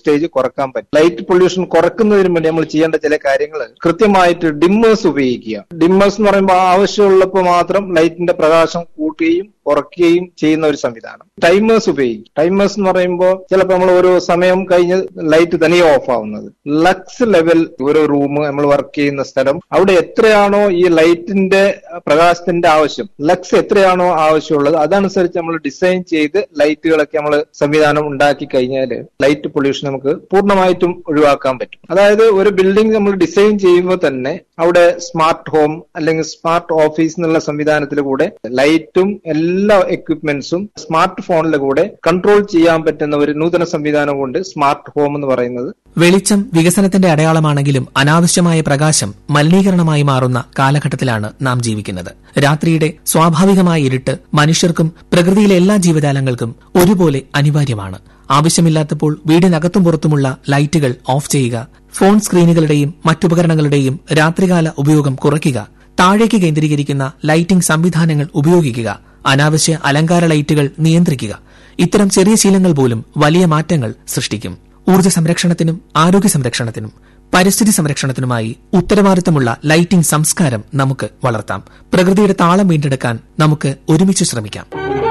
stage കുറക്കാൻ പറ്റും light pollution കുറക്കുന്നതിന് വേണ്ടി നമ്മൾ ചെയ്യേണ്ട ചില കാര്യങ്ങൾ കൃത്യമായിട്ട് ഡിമ്മേഴ്സ് ഉപയോഗിക്കുക ഡിമ്മേഴ്സ് എന്ന് പറയുമ്പോൾ ആവശ്യമുള്ളപ്പോൾ മാത്രം ലൈറ്റിന്റെ പ്രകാശം കൂട്ടുകയും കുറയ്ക്കുകയും ചെയ്യുന്ന ഒരു സംവിധാനം ടൈമേഴ്സ് ഉപയോഗിക്കും ടൈമേഴ്സ് എന്ന് പറയുമ്പോൾ ചിലപ്പോൾ നമ്മൾ ഓരോ സമയം കഴിഞ്ഞ് ലൈറ്റ് തനിയെ ഓഫ് ആവുന്നത് ലക്സ് ലെവൽ ഓരോ റൂം നമ്മൾ വർക്ക് ചെയ്യുന്ന സ്ഥലം അവിടെ എത്രയാണോ ഈ ലൈറ്റിന്റെ പ്രകാശത്തിന്റെ ആവശ്യം ലക്സ് എത്രയാണോ ആവശ്യമുള്ളത് അതനുസരിച്ച് നമ്മൾ ഡിസൈൻ ചെയ്ത് ലൈറ്റുകളൊക്കെ നമ്മൾ സംവിധാനം ഉണ്ടാക്കി കഴിഞ്ഞാൽ ലൈറ്റ് പൊല്യൂഷൻ നമുക്ക് പൂർണ്ണമായിട്ടും ഒഴിവാക്കാൻ പറ്റും അതായത് ഒരു ബിൽഡിംഗ് നമ്മൾ ഡിസൈൻ ചെയ്യുമ്പോൾ തന്നെ അവിടെ സ്മാർട്ട് ഹോം അല്ലെങ്കിൽ സ്മാർട്ട് ഓഫീസ് എന്നുള്ള സംവിധാനത്തിൽ കൂടെ ലൈറ്റും എല്ലാ എക്വിപ്മെന്റ്സും സ്മാർട്ട് ഫോണിലെ കൂടെ കൺട്രോൾ ചെയ്യാൻ പറ്റുന്ന ഒരു നൂതന സംവിധാനം കൊണ്ട് സ്മാർട്ട് ഹോം എന്ന് പറയുന്നത് വെളിച്ചം വികസനത്തിന്റെ അടയാളമാണെങ്കിലും അനാവശ്യമായ പ്രകാശം മലിനീകരണമായി മാറുന്ന കാലഘട്ടത്തിലാണ് നാം ജീവിക്കുന്നത് രാത്രിയുടെ സ്വാഭാവികമായ ഇരുട്ട് മനുഷ്യർക്കും പ്രകൃതിയിലെ എല്ലാ ജീവജാലങ്ങൾക്കും ഒരുപോലെ അനിവാര്യമാണ് ആവശ്യമില്ലാത്തപ്പോൾ വീടിനകത്തും പുറത്തുമുള്ള ലൈറ്റുകൾ ഓഫ് ചെയ്യുക ഫോൺ സ്ക്രീനുകളുടെയും മറ്റുപകരണങ്ങളുടെയും രാത്രികാല ഉപയോഗം കുറയ്ക്കുക താഴേക്ക് കേന്ദ്രീകരിക്കുന്ന ലൈറ്റിംഗ് സംവിധാനങ്ങൾ ഉപയോഗിക്കുക അനാവശ്യ അലങ്കാര ലൈറ്റുകൾ നിയന്ത്രിക്കുക ഇത്തരം ചെറിയ ശീലങ്ങൾ പോലും വലിയ മാറ്റങ്ങൾ സൃഷ്ടിക്കും ഊർജ്ജ സംരക്ഷണത്തിനും ആരോഗ്യ സംരക്ഷണത്തിനും പരിസ്ഥിതി സംരക്ഷണത്തിനുമായി ഉത്തരവാദിത്തമുള്ള ലൈറ്റിംഗ് സംസ്കാരം നമുക്ക് വളർത്താം പ്രകൃതിയുടെ താളം വീണ്ടെടുക്കാൻ നമുക്ക് ഒരുമിച്ച് ശ്രമിക്കാം